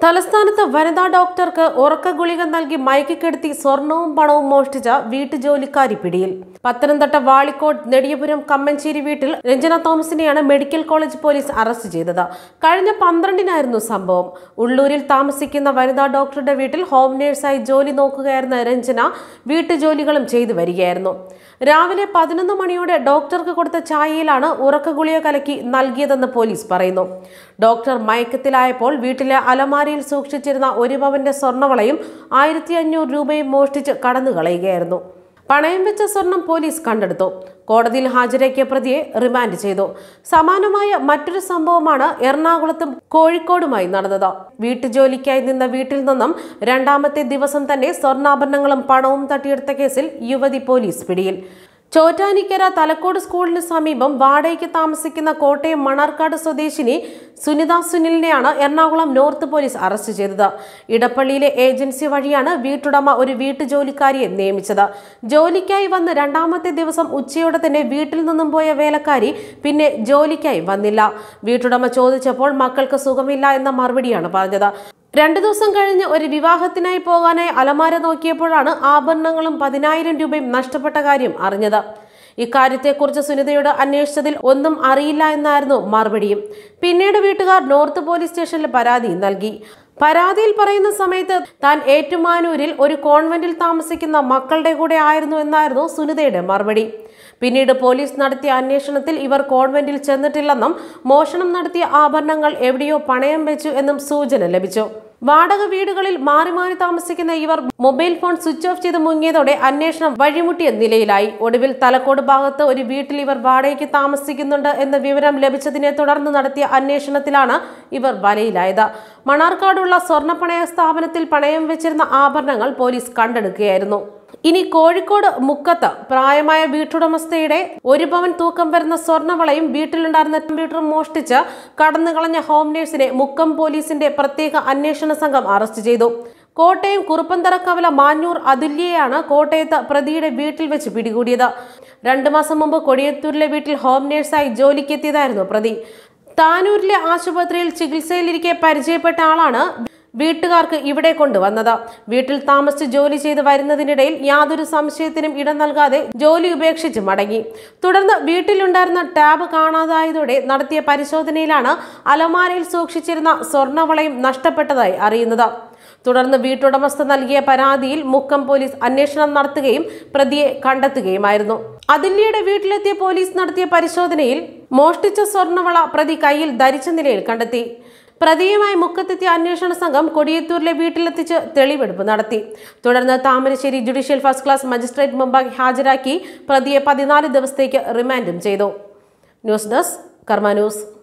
തലസ്ഥാനത്ത് വനിതാ ഡോക്ടർക്ക് ഉറക്ക ഗുളിക നൽകി മയക്കിക്കെടുത്തി സ്വർണവും പണവും മോഷ്ടിച്ച വീട്ടുജോലിക്കാരി പിടിയിൽ പത്തനംതിട്ട വാളിക്കോട് നെടിയപുരം കമ്മഞ്ചേരി വീട്ടിൽ രഞ്ജന തോമസിനെയാണ് മെഡിക്കൽ കോളേജ് പോലീസ് അറസ്റ്റ് ചെയ്തത് കഴിഞ്ഞ പന്ത്രണ്ടിനായിരുന്നു സംഭവം ഉള്ളൂരിൽ താമസിക്കുന്ന വനിതാ ഡോക്ടറുടെ വീട്ടിൽ ഹോം നേഴ്സായി ജോലി നോക്കുകയായിരുന്ന രഞ്ജന വീട്ടുജോലികളും ചെയ്തു വരികയായിരുന്നു രാവിലെ പതിനൊന്ന് മണിയോടെ ഡോക്ടർക്ക് കൊടുത്ത ചായയിലാണ് ഉറക്ക ഗുളിക കലക്കി നൽകിയതെന്ന് പോലീസ് പറയുന്നു ഡോക്ടർ മയക്കത്തിലായപ്പോൾ വീട്ടിലെ അലമാരയിൽ സൂക്ഷിച്ചിരുന്ന ഒരു പവന്റെ സ്വർണ്ണവളയും ആയിരത്തി അഞ്ഞൂറ് രൂപയും മോഷ്ടിച്ച് കടന്നു കളയുകയായിരുന്നു പണയം വെച്ച സ്വർണം പോലീസ് കണ്ടെടുത്തു കോടതിയിൽ ഹാജരാക്കിയ പ്രതിയെ റിമാൻഡ് ചെയ്തു സമാനമായ മറ്റൊരു സംഭവമാണ് എറണാകുളത്തും കോഴിക്കോടുമായി നടന്നത് വീട്ടുജോലിക്കായി നിന്ന വീട്ടിൽ നിന്നും രണ്ടാമത്തെ ദിവസം തന്നെ സ്വർണ്ണാഭരണങ്ങളും പണവും തട്ടിയെടുത്ത കേസിൽ യുവതി പോലീസ് പിടിയിൽ ചോറ്റാനിക്കര തലക്കോട് സ്കൂളിന് സമീപം വാടകയ്ക്ക് താമസിക്കുന്ന കോട്ടയം മണർക്കാട് സ്വദേശിനി സുനിത സുനിലിനെയാണ് എറണാകുളം നോർത്ത് പോലീസ് അറസ്റ്റ് ചെയ്തത് ഇടപ്പള്ളിയിലെ ഏജൻസി വഴിയാണ് വീട്ടുടമ ഒരു വീട്ടുജോലിക്കാരിയെ നിയമിച്ചത് ജോലിക്കായി വന്ന് രണ്ടാമത്തെ ദിവസം ഉച്ചയോടെ തന്നെ വീട്ടിൽ നിന്നും പോയ വേലക്കാരി പിന്നെ ജോലിക്കായി വന്നില്ല വീട്ടുടമ ചോദിച്ചപ്പോൾ മക്കൾക്ക് സുഖമില്ല എന്ന മറുപടിയാണ് പറഞ്ഞത് രണ്ടു ദിവസം കഴിഞ്ഞ് ഒരു വിവാഹത്തിനായി പോകാനായി അലമാര നോക്കിയപ്പോഴാണ് ആഭരണങ്ങളും പതിനായിരം രൂപയും നഷ്ടപ്പെട്ട കാര്യം അറിഞ്ഞത് ഇക്കാര്യത്തെക്കുറിച്ച് സുനിതയോട് അന്വേഷിച്ചതിൽ ഒന്നും അറിയില്ല എന്നായിരുന്നു മറുപടിയും പിന്നീട് വീട്ടുകാർ നോർത്ത് പോലീസ് സ്റ്റേഷനിൽ പരാതി നൽകി പരാതിയിൽ പറയുന്ന സമയത്ത് താൻ ഏറ്റുമാനൂരിൽ ഒരു കോൺവെന്റിൽ താമസിക്കുന്ന മക്കളുടെ കൂടെ ആയിരുന്നു എന്നായിരുന്നു സുനിതയുടെ മറുപടി പിന്നീട് പോലീസ് നടത്തിയ അന്വേഷണത്തിൽ ഇവർ കോൺവെന്റിൽ ചെന്നിട്ടില്ലെന്നും മോഷണം നടത്തിയ ആഭരണങ്ങൾ എവിടെയോ പണയം വെച്ചു എന്നും സൂചന ലഭിച്ചു വാടക വീടുകളിൽ മാറി മാറി താമസിക്കുന്ന ഇവർ മൊബൈൽ ഫോൺ സ്വിച്ച് ഓഫ് ചെയ്ത് മുങ്ങിയതോടെ അന്വേഷണം വഴിമുട്ടിയ നിലയിലായി ഒടുവിൽ തലക്കോട് ഭാഗത്ത് ഒരു വീട്ടിൽ ഇവർ വാടകയ്ക്ക് താമസിക്കുന്നുണ്ട് എന്ന വിവരം ലഭിച്ചതിനെ തുടർന്ന് നടത്തിയ അന്വേഷണത്തിലാണ് ഇവർ വലയിലായത് മണാർക്കാടുള്ള സ്വർണ്ണപ്പണയ സ്ഥാപനത്തിൽ പണയം വെച്ചിരുന്ന ആഭരണങ്ങൾ പോലീസ് കണ്ടെടുക്കുകയായിരുന്നു ഇനി കോഴിക്കോട് മുക്കത്ത് പ്രായമായ വീട്ടുടമസ്ഥയുടെ ഒരു പവൻ തൂക്കം വരുന്ന സ്വർണ്ണവളയും വീട്ടിലുണ്ടായിരുന്ന കമ്പ്യൂട്ടറും മോഷ്ടിച്ച് കടന്നുകളഞ്ഞ ഹോം നേഴ്സിനെ മുക്കം പോലീസിന്റെ പ്രത്യേക അന്വേഷണ സംഘം അറസ്റ്റ് ചെയ്തു കോട്ടയം കുറുപ്പന്തറ കവല മാഞ്ഞൂർ അതുല്യയാണ് കോട്ടയത്ത് പ്രതിയുടെ വീട്ടിൽ വെച്ച് പിടികൂടിയത് രണ്ടു മാസം മുമ്പ് കൊടിയത്തൂരിലെ വീട്ടിൽ ഹോം നേഴ്സായി ജോലിക്കെത്തിയതായിരുന്നു പ്രതി താനൂരിലെ ആശുപത്രിയിൽ ചികിത്സയിലിരിക്കെ പരിചയപ്പെട്ട ആളാണ് വീട്ടുകാർക്ക് ഇവിടെ കൊണ്ടുവന്നത് വീട്ടിൽ താമസിച്ച് ജോലി ചെയ്ത് വരുന്നതിനിടയിൽ യാതൊരു സംശയത്തിനും ഇടം നൽകാതെ ജോലി ഉപേക്ഷിച്ച് മടങ്ങി തുടർന്ന് വീട്ടിലുണ്ടായിരുന്ന ടാബ് കാണാതായതോടെ നടത്തിയ പരിശോധനയിലാണ് അലമാരയിൽ സൂക്ഷിച്ചിരുന്ന സ്വർണ്ണവളയും നഷ്ടപ്പെട്ടതായി അറിയുന്നത് തുടർന്ന് വീട്ടുടമസ്ഥ നൽകിയ പരാതിയിൽ മുക്കം പോലീസ് അന്വേഷണം നടത്തുകയും പ്രതിയെ കണ്ടെത്തുകയുമായിരുന്നു അതില്യയുടെ വീട്ടിലെത്തിയ പോലീസ് നടത്തിയ പരിശോധനയിൽ മോഷ്ടിച്ച സ്വർണ്ണവള പ്രതി കയ്യിൽ ധരിച്ച നിലയിൽ കണ്ടെത്തി പ്രതിയുമായി മുക്കത്തെത്തിയ അന്വേഷണ സംഘം കൊടിയത്തൂരിലെ വീട്ടിലെത്തിച്ച് തെളിവെടുപ്പ് നടത്തി തുടർന്ന് Thamarassery judicial first class magistrate മുമ്പാകെ ഹാജരാക്കി പ്രതിയെ പതിനാല് ദിവസത്തേക്ക് റിമാൻഡും ചെയ്തു ന്യൂസ് ഡെസ്ക് കർമ്മ ന്യൂസ്